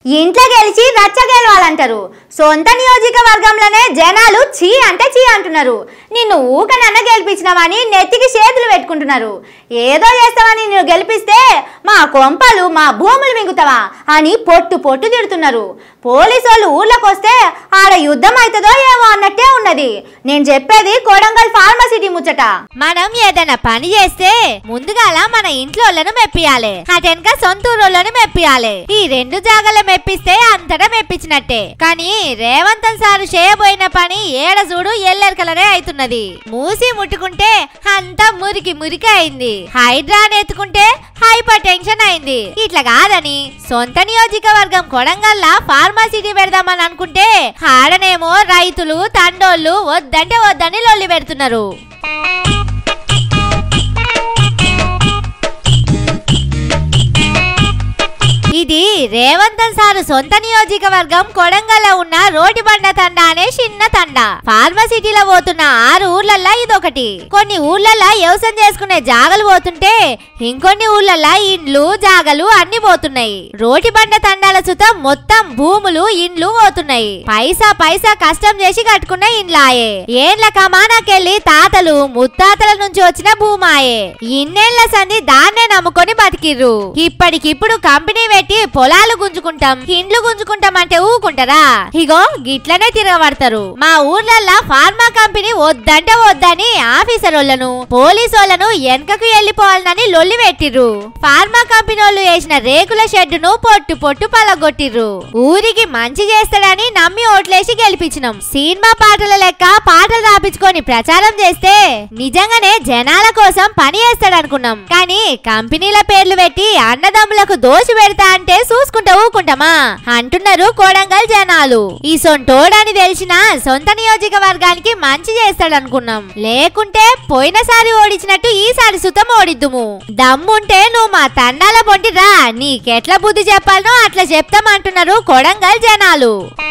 ఇంట్లో గెలిచి రచ్చ గెలవాలంటారు సొంత నియోజకవర్గంలోనే జనాలు చీ అంటే చీ అంటున్నారు నిన్ను ఊకనన్న గెలిపించినామని నెత్తికి చేతులు పెట్టుకుంటున్నారు ఏదో చేస్తామని నిన్ను గెలిపిస్తే మా కొంపలు మా భూములు మింగుతావా అని పొట్టు పొట్టు తిడుతున్నారు పోలీసు వాళ్ళు ఊర్లోకి వస్తే ఆడ యుద్ధం అవుతుందో ఏమో అన్నట్టే ఉన్నది నేను చెప్పేది కొడంగల్ ఫార్మసిటీ ముచ్చట మనం ఏదైనా పని చేస్తే ముందుగాల మన ఇంట్లోళ్ళను మెప్పియాలి అటెనక సొంత ఊరోళ్ళను మెప్పియాలి ఈ రెండు జాగాల మెప్పిస్తే అంతటా మెప్పించినట్టే కానీ రేవంతన్ సారు చేయబోయిన పని ఏడ చూడు ఎల్లెరకలనే అవుతున్నది మూసి ముట్టుకుంటే అంతా మురికి మురికి అయింది హైడ్రాన్ ఎత్తుకుంటే హైపర్ టెన్షన్ అయింది ఇట్లా కాదని సొంత నియోజకవర్గం కొడంగల్లా ఫార్మాసిటీ పెడదామని అనుకుంటే ఆడనేమో రైతులు తండోళ్ళు వద్దంటే వద్దని లొల్లి పెడుతున్నారు ఇది రేవంతన్ సారు సొంత నియోజకవర్గం కొడంగల్లో ఉన్న రోటి బండ తండ అనే చిన్న తండ ఫార్మసిటీలో పోతున్న ఆరు ఊర్లల్లా ఇదొకటి కొన్ని ఊర్లల్లా వ్యవసాయం చేసుకునే జాగలు పోతుంటే ఇంకొన్ని ఊర్లల్లా ఇండ్లు జాగలు అన్ని పోతున్నాయి రోటి బండ తండాల చుత మొత్తం భూములు ఇండ్లు పోతున్నాయి పైసా పైసా కష్టం చేసి కట్టుకున్న ఇండ్లాయే ఏండ్ల కమానాకెళ్ళి తాతలు ముత్తాతల నుంచి వచ్చిన భూమాయే ఇన్నేళ్ల సంది దాన్నే నమ్ముకొని బతికిర్రు ఇప్పటికిప్పుడు కంపెనీ పెట్టి పొలాలు గుంజుకుంటాం ఇండ్లు గుంజుకుంటాం అంటే ఊకుంటారా ఇగో గిట్లనే తిరగబడతారు మా ఊర్లల్లా ఫార్మా కంపెనీ వద్దంటే వద్దని ఆఫీసర్ వాళ్ళను పోలీసు వాళ్ళను వెనకకు వెళ్ళిపోవాలని లొల్లి పెట్టిర్రు ఫార్మా కంపెనీ వాళ్ళు వేసిన రేకుల షెడ్డును పొట్టు పొట్టు పలగొట్టిర్రు ఊరికి మంచి చేస్తాడని నమ్మి ఓట్లేసి గెలిపించినాం సినిమా పాటల లెక్క పాటలు రాపించుకొని ప్రచారం చేస్తే నిజంగానే జనాల కోసం పని చేస్తాడనుకున్నాం కానీ కంపెనీల పేర్లు పెట్టి అన్నదమ్ములకు దోషి పెడతా అంటే చూసుకుంటా ఊకుంటామా అంటున్నారు కోడంగల్ జనాలు ఈ సొంటోడని తెలిసిన సొంత నియోజకవర్గానికి మంచి చేస్తాడనుకున్నాం లేకుంటే పోయినసారి ఓడించినట్టు ఈసారి సుతం ఓడిద్దుము దమ్ముంటే నువ్వు మా తండాల పొంటిరా నీకెట్లా బుద్ధి చెప్పాలనో అట్లా చెప్తామంటున్నారు కొడంగల్ జనాలు